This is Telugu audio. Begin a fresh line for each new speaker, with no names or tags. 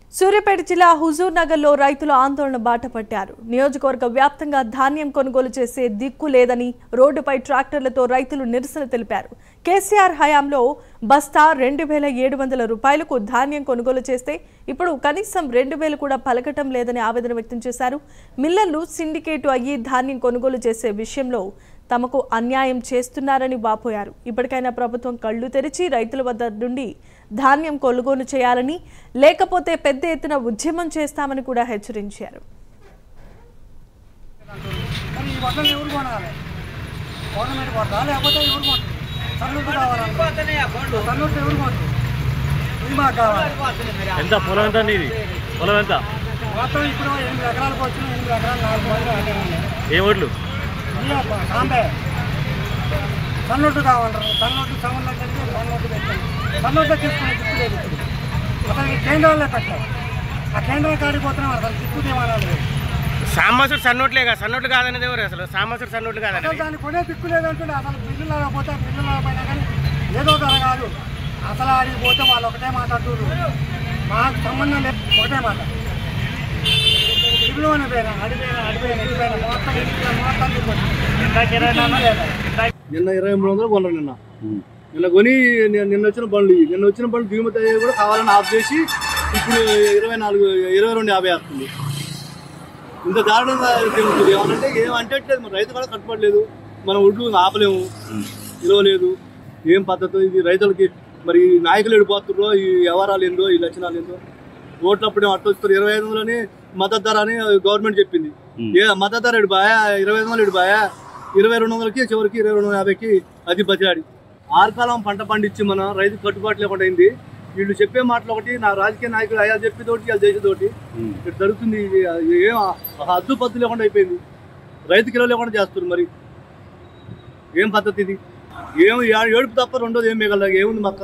సూర్యాపేట జిల్లా హుజూర్ నగర్లో రైతులు ఆందోళన బాట పట్టారు నియోజకవర్గ వ్యాప్తంగా ధాన్యం కొనుగోలు చేసే దిక్కు లేదని రోడ్డుపై ట్రాక్టర్లతో రైతులు నిరసన తెలిపారు కేసీఆర్ హయాంలో బస్తా రెండు వేల ఏడు వందల రూపాయలకు ధాన్యం కొనుగోలు చేస్తే ఇప్పుడు కనీసం రెండు వేలు కూడా పలకటం లేదని ఆవేదన వ్యక్తం చేశారు మిల్లర్లు సిండికేటు అయ్యి ధాన్యం కొనుగోలు చేసే విషయంలో తమకు అన్యాయం చేస్తున్నారని వాపోయారు ఇప్పటికైనా ప్రభుత్వం కళ్ళు తెరిచి రైతుల వద్ద నుండి ధాన్యం కొనుగోలు చేయాలని లేకపోతే పెద్ద ఎత్తున ఉద్యమం చేస్తామని కూడా హెచ్చరించారు
కానీ ఈ బట్టలు ఎవరు కొనాలి గవర్నమెంట్ కొడతా లేకపోతే ఎవరు కొంటారు సన్నూరు కావాలంటే సన్నూరు ఎవరు కొంటారు ఇది మాకు కావాలి
ఎంత పొలం ఎంత నీది పొలం ఎంత
మొత్తం ఇప్పుడు ఎనిమిది ఎకరాలకు వచ్చిన ఎనిమిది ఎకరాలు నాలుగు మంది అదే ఉన్నాయి
ఏ ఓట్లు
ఇయ్య అబ్బా, సాంబే సన్నోటు కావాలంటారు సన్నోటు సన్నోటు పెడితే సన్నోటు పెట్టండి సన్నోటు తీసుకునే దిక్కు లేదు ఇప్పుడు అసలు ఈ కేంద్రాలే పెట్టారు ఆ కేంద్రం కాడికి పోతున్నాం అసలు దిక్కు ఏమనాలి
సామాసుడు సన్నోట్లే కదా సన్నోట్లు కాదనేది ఎవరు అసలు సామాసుడు సన్నోట్లు
అసలు
కాదనేది
దాన్ని కొనే దిక్కు లేదంటే అసలు బిల్లులు పోతే బిల్లులు పైన కానీ ఏదో ధర కాదు అసలు ఆడికి పోతే వాళ్ళు ఒకటే మాట్లాడుతున్నారు మాకు సంబంధం లేదు ఒకటే మాట బిల్లు అని పోయినా అడిపోయినా అడిపోయినా ఇడిపోయినా మొత్తం ఇంట్లో మొత్తం దిక్కు
నిన్న ఇరవై మూడు వందలు కొన్నారు నిన్న నిన్న కొని ని- నిన్న వచ్చిన బండ్లు ఇవి. నిన్న వచ్చిన బండ్లు దిగుమతి అయ్యేవి కూడా కావాలని ఆఫ్ చేసి ఇప్పుడు ఇరవై నాలుగు ఇరవై రెండు యాభై వస్తుంది ఇంత దారుణంగా తిరుగుతుంది ఏమనంటే ఏం అంటట్లేదు మరి రైతు కూడా కట్టుబడలేదు మనం ఒడ్లు ఆపలేము నిలవలేదు ఏం పద్ధతి ఇది రైతులకి మరి ఈ నాయకులు ఎడిపోతుర్రో ఈ వ్యవహారాలు ఏందో ఈ లక్షణాలు ఏందో ఓట్లప్పుడు అట్టు వస్తారు ఇరవై ఐదు వందలని మద్దతు ధర అని గవర్నమెంట్ చెప్పింది ఏ మద్దతు ధర ఎడిపాయా ఇరవై ఐదు వందలు ఎడిపాయా ఇరవై రెండు వందలకి చివరికి ఇరవై రెండు వందల యాభైకి అది బతిలాడి ఆరుకాలం పంట పండించి మనం రైతు కట్టుబాటు లేకుండా అయింది వీళ్ళు చెప్పే మాటలు ఒకటి నా రాజకీయ నాయకులు అయ్యా చెప్పేది ఒకటి వాళ్ళు చేసేది ఒకటి ఇక్కడ జరుగుతుంది ఇది ఏం ఒక హద్దు పద్దు లేకుండా అయిపోయింది రైతు కిలో లేకుండా చేస్తారు మరి ఏం పద్ధతి ఇది ఏం ఏడుపు తప్ప రెండోది ఏం మిగలదు ఏముంది మాకు